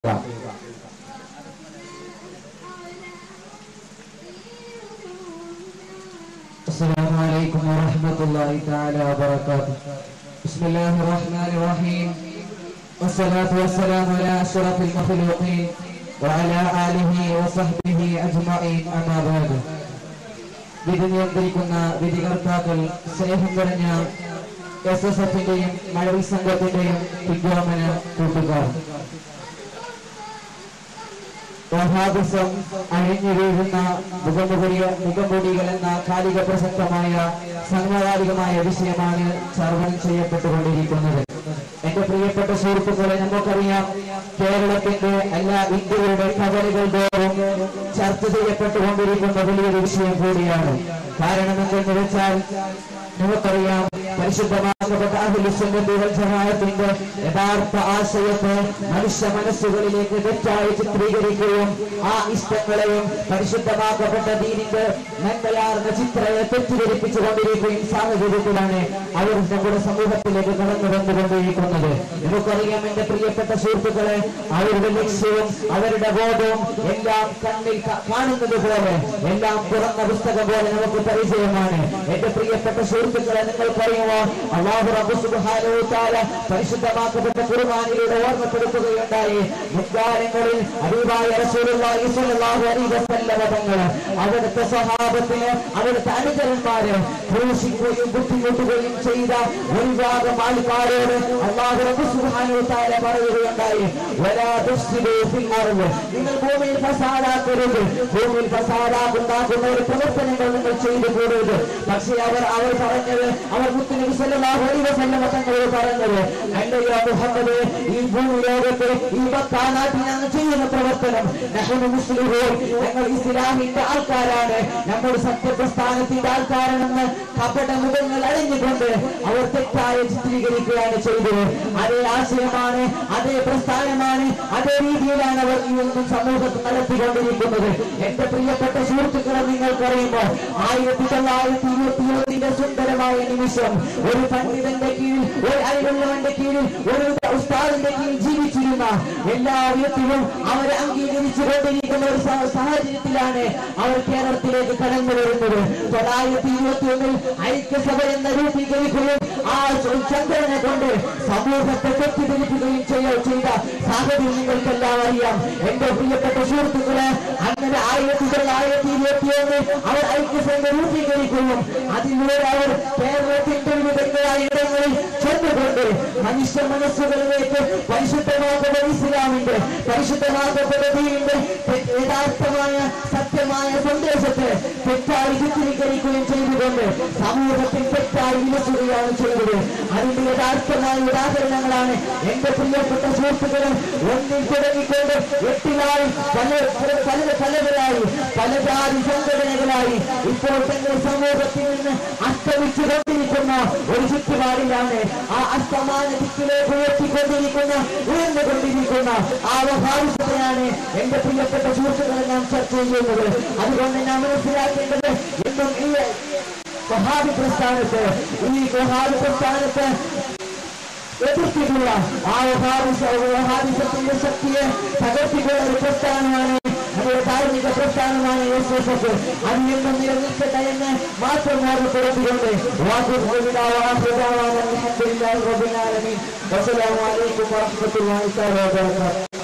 السلام عليكم ورحمة الله تعالى وبركاته بسم الله الرحمن الرحيم والصلاة والسلام على أشرف المخلوقين وعلى آله وصحبه أجمعين أما بعد വിധി നിയന്ത്രിക്കുന്ന വിധികർത്താക്കൾ സ്നേഹം നിറഞ്ഞ എസ് എസ് എഫിന്റെയും മഴവിൽ സംഘത്തിന്റെയും വിദ്യാമന കൂട്ടുകാർ വഹാദിസം അഴിഞ്ഞു വീഴുന്ന മുഖംപൊടിയ മുഖംപൊടികൾ എന്ന കാലിക പ്രസക്തമായ സമകാലികമായ വിഷയമാണ് ചർവനം ചെയ്യപ്പെട്ടുകൊണ്ടിരിക്കുന്നത് എന്റെ പ്രിയപ്പെട്ട സുഹൃത്തുക്കളെ നമുക്കറിയാം കേരളത്തിന്റെ എല്ലാ ഇന്ത്യയുടെ കവലുകൾ തോറും ചർച്ച ചെയ്യപ്പെട്ടുകൊണ്ടിരിക്കുന്ന വലിയൊരു വിഷയം കൂടിയാണ് കാരണം എന്തെന്ന് വെച്ചാൽ നമുക്കറിയാം പരിശുദ്ധമാക്കപ്പെട്ട അഖിലുസുന്നത്തി വൽ ജമാഅത്തിന്റെ യഥാർത്ഥ ആശയത്തെ മനുഷ്യ മനസ്സുകളിലേക്ക് തെറ്റായി ചിത്രീകരിക്കുകയും ആ ഇഷ്ടങ്ങളെയും പരിശുദ്ധമാക്കപ്പെട്ട ദീനിന്റെ നന്മയാർന്ന ചിത്രയെ തെറ്റിദ്ധരിപ്പിച്ചു കൊണ്ടിരിക്കുകയും സാഹചര്യത്തിലാണ് അവർ നമ്മുടെ സമൂഹത്തിലേക്ക് കടന്നു വന്നുകൊണ്ടിരിക്കുന്നത് നമുക്കറിയാം എന്റെ പ്രിയപ്പെട്ട സുഹൃത്തുക്കളെ അവരുടെ ലക്ഷ്യവും അവരുടെ ബോധവും എല്ലാം കണ്ണിൽ ക- കാണുന്നത് പോലെ എല്ലാം തുറന്ന പുസ്തകം പോലെ നമുക്ക് പരിചയമാണ് എന്റെ പ്രിയപ്പെട്ട സുഹൃത്തുക്കളെ നിങ്ങൾക്കറിയുമോ അള്ളാഹു റബ്ബ് സുബ്ഹാനഹു വ തആല പരിശുദ്ധമാക്കപ്പെട്ട ഖുർആനിലൂടെ ഓർമ്മപ്പെടുത്തുകയുണ്ടായി മുൻകാലങ്ങളിൽ ഹബീബായ റസൂലുള്ളാഹി സ്വല്ലല്ലാഹു അലൈഹി വസല്ലമ തങ്ങൾ അവിടുത്തെ സ്വഹാബത്തിന് അവിടുത്തെ അനുചരന്മാര് ക്രൂശിക്കുകയും ബുദ്ധിമുട്ടുകയും ചെയ്ത ഒരു വിഭാഗം ആൾക്കാരോട് അള്ളാഹു റബ്ബ് സുബ്ഹാനഹു വ തആല പറയുകയുണ്ടായി വലാ തുഫ്സിദൂ ഫിൽ അർദ് നിങ്ങൾ ഭൂമിയിൽ ഫസാദാക്കരുത് ഭൂമിയിൽ ഫസാദാക്കുണ്ടാക്കുന്ന ഒരു പ്രവർത്തനങ്ങൾ നിങ്ങൾ ചെയ്തു കൂടരുത് പക്ഷേ അവർ അവർ പറഞ്ഞത് അവർ മുത്തുനബി സല്ലല്ലാഹു അലൈഹി വസല്ലമ തങ്ങളോട് പറഞ്ഞത് അല്ലയോ മുഹമ്മദ് ഈ ഭൂമി ലോകത്ത് ഈ മക്കാ നാട്ടിൽ ഞങ്ങൾ ചെയ്യുന്ന പ്രവർത്തനം നഹ്നു മുസ്ലിമൂൻ ഞങ്ങൾ ഇസ്ലാമിന്റെ ആൾക്കാരാണ് നമ്മൾ സത്യപ്രസ്ഥാനത്തിന്റെ ആൾക്കാരാണെന്ന് കപട മുഖങ്ങൾ അണിഞ്ഞുകൊണ്ട് അവർ തെറ്റായി ചിത്രീകരിക്കുകയാണ് ചെയ്തത് അതേ ആശയമാണ് അതേ പ്രസ്ഥാനമാണ് അതേ രീതിയിലാണ് അവർ ഇന്നും സമൂഹത്തിൽ നടത്തിക്കൊണ്ടിരിക്കുന്നത് എന്റെ പ്രിയപ്പെട്ട സുഹൃത്തുക്കളെ നിങ്ങൾക്കറിയുമ്പോൾ ആയിരത്തി തൊള്ളായിരത്തി ഇരുപത്തി ഒന്നിന്റെ സുന്ദരമായ നിമിഷം ഒരു പണ്ഡിതന്റെ കീഴിൽ ഒരു അറിവുള്ളവന്റെ കീഴിൽ ഒരു ഉസ്താദിന്റെ കീഴിൽ ജീവിച്ചിരുന്ന എല്ലാ വിധത്തിലും അവരെ അംഗീകരിച്ചു കൊണ്ടിരിക്കുന്ന ഒരു സ- സാഹചര്യത്തിലാണ് അവർ കേരളത്തിലേക്ക് കടന്നു വരുന്നത് തൊള്ളായിരത്തി ഇരുപത്തി ഒന്നിൽ ഐക്യസഭ എന്ന രൂപീകരിക്കുകയും ആ ചന്ദ്രനെ കൊണ്ട് സമൂഹത്തെ തെറ്റിദ്ധരിപ്പിക്കുകയും ചെയ്യ- ചെയ്ത സാഹചര്യം നിങ്ങൾക്കെല്ലാം അറിയാം എന്റെ പ്രിയപ്പെട്ട സുഹൃത്തുക്കളെ അങ്ങനെ ആയിരത്തി തൊള്ളായിരത്തി ഇരുപത്തി ഒന്നിൽ അവർ ഐക്യസംഘ രൂപീകരിക്കുകയും അതിലൂടെ അവർ കേരളത്തിന്റെ വിവിധങ്ങളായ ഇടങ്ങളിൽ ചെന്നുകൊണ്ട് മനുഷ്യ മനസ്സുകളിലേക്ക് പരിശുദ്ധമാക്കപ്പെട്ട ഇസ്ലാമിന്റെ പരിശുദ്ധമാക്കപ്പെട്ട ദീനിന്റെ തെ- യഥാർത്ഥമായ സത്യമായ സന്ദേശത്തെ തെറ്റായി ചിത്രീകരിക്കുകയും ചെയ്തുകൊണ്ട് സമൂഹത്തിൽ തെറ്റായി വിലസുകയാണ് ചെയ്തത് അതിന്റെ യഥാർത്ഥമായ ഉദാഹരണങ്ങളാണ് എന്റെ പ്രിയപ്പെട്ട സുഹൃത്തുക്കളും ഒന്നിൽ തുടങ്ങിക്കൊണ്ട് എട്ടിലായി പല പല പലവരായി പല ജാതി സംഘടനകളായി ഇപ്പോൾ തന്നെ സമൂഹത്തിൽ നിന്ന് അസ്തമിച്ചു കൊണ്ടിരിക്കുന്ന ഒരു ചുറ്റുപാടിലാണ് ആ അസ്തമാന ദിക്കിലേക്ക് ഉയർത്തിക്കൊണ്ടിരിക്കുന്ന ഉയർന്നുകൊണ്ടിരിക്കുന്ന ആ വഹാവിഷത്തെയാണ് എന്റെ പ്രിയപ്പെട്ട സുഹൃത്തുക്കളെ നാം ചർച്ച ചെയ്യുന്നത് അതുകൊണ്ട് നാം മനസ്സിലാക്കേണ്ടത് എന്നും ഈ വഹാബി പ്രസ്ഥാനത്ത് ഈ വഹാബി പ്രസ്ഥാനത്ത് എതിർത്തിട്ടുള്ള ആ വഹാബിസത്തിന്റെ ശക്തിയെ തകർത്തിട്ടുള്ള ഒരു പ്രസ്ഥാനമാണ് നമ്മുടെ ധാർമ്മിക പ്രസ്ഥാനമാണ് എസ് എസ് എഫ് അതിൽ നിന്നും നിലനിൽക്കട്ടെ എന്ന് മാത്രം ഓർമ്മപ്പെടുത്തിക്കൊണ്ട് വാക്കുകൾ വസ്സലാമു അലൈക്കും വറഹ്മത്തുള്ളാഹി തആല വബറകാതുഹു